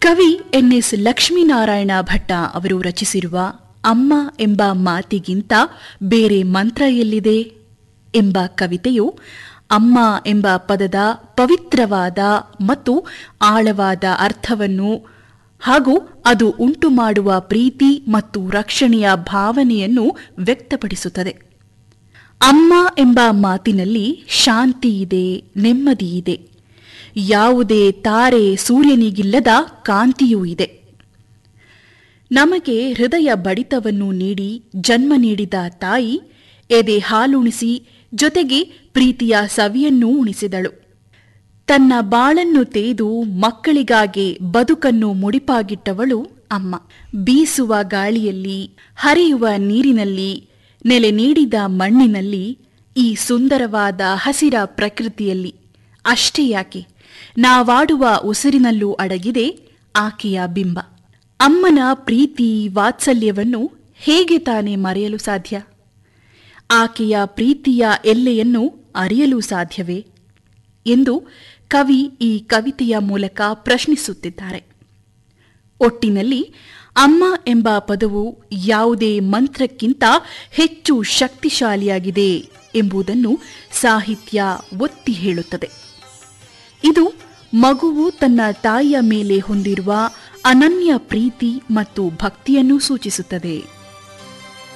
ಕವಿ N S Lakshminarayana Bhatta ಅವರು ರಚಿಸಿರುವ ಅಮ್ಮ ಎಂಬ ಮಾತಿಗಿಂತ ಬೇರೆ ಮಂತ್ರ ಎಲ್ಲಿದೆ ಎಂಬ ಕವಿತೆಯು ಅಮ್ಮ ಎಂಬ ಪದದ ಪವಿತ್ರವಾದ ಮತ್ತು ಆಳವಾದ ಅರ್ಥವನ್ನು ಹಾಗೂ ಅದು ಉಂಟು ಮಾಡುವ ಪ್ರೀತಿ ಮತ್ತು ರಕ್ಷಣೆಯ ಭಾವನೆಯನ್ನು ವ್ಯಕ್ತಪಡಿಸುತ್ತದೆ ಅಮ್ಮ ಎಂಬ ಮಾತಿನಲ್ಲಿ ಶಾಂತಿ ಇದೆ ನೆಮ್ಮದಿ ಇದೆ ಯಾವುದೇ ತಾರೆ ಸೂರ್ಯನಿಗಿಲ್ಲದ ಕಾಂತಿಯೂ ಇದೆ ನಮಗೆ ಹೃದಯ ಬಡಿತವನ್ನು ನೀಡಿ ಜನ್ಮ ನೀಡಿದ ತಾಯಿ ಎದೆ ಹಾಲುಣಿಸಿ ಜೊತೆಗೆ ಪ್ರೀತಿಯ ಸವಿಯನ್ನೂ ಉಣಿಸಿದಳು ತನ್ನ ಬಾಳನ್ನು ತೇದು ಮಕ್ಕಳಿಗಾಗಿ ಬದುಕನ್ನು ಮುಡಿಪಾಗಿಟ್ಟವಳು ಅಮ್ಮ ಬೀಸುವ ಗಾಳಿಯಲ್ಲಿ ಹರಿಯುವ ನೀರಿನಲ್ಲಿ ನೆಲೆ ನೀಡಿದ ಮಣ್ಣಿನಲ್ಲಿ ಈ ಸುಂದರವಾದ ಹಸಿರ ಪ್ರಕೃತಿಯಲ್ಲಿ ಅಷ್ಟೇ ಯಾಕೆ ನಾವಾಡುವ ಉಸಿರಿನಲ್ಲೂ ಅಡಗಿದೆ ಆಕೆಯ ಬಿಂಬ ಅಮ್ಮನ ಪ್ರೀತಿ ವಾತ್ಸಲ್ಯವನ್ನು ಹೇಗೆ ತಾನೇ ಮರೆಯಲು ಸಾಧ್ಯ ಆಕೆಯ ಪ್ರೀತಿಯ ಎಲ್ಲೆಯನ್ನು ಅರಿಯಲು ಸಾಧ್ಯವೇ ಎಂದು ಕವಿ ಈ ಕವಿತೆಯ ಮೂಲಕ ಪ್ರಶ್ನಿಸುತ್ತಿದ್ದಾರೆ ಒಟ್ಟಿನಲ್ಲಿ ಅಮ್ಮ ಎಂಬ ಪದವು ಯಾವುದೇ ಮಂತ್ರಕ್ಕಿಂತ ಹೆಚ್ಚು ಶಕ್ತಿಶಾಲಿಯಾಗಿದೆ ಎಂಬುದನ್ನು ಸಾಹಿತ್ಯ ಒತ್ತಿ ಹೇಳುತ್ತದೆ ಇದು ಮಗುವು ತನ್ನ ತಾಯಿಯ ಮೇಲೆ ಹೊಂದಿರುವ ಅನನ್ಯ ಪ್ರೀತಿ ಮತ್ತು ಭಕ್ತಿಯನ್ನು ಸೂಚಿಸುತ್ತದೆ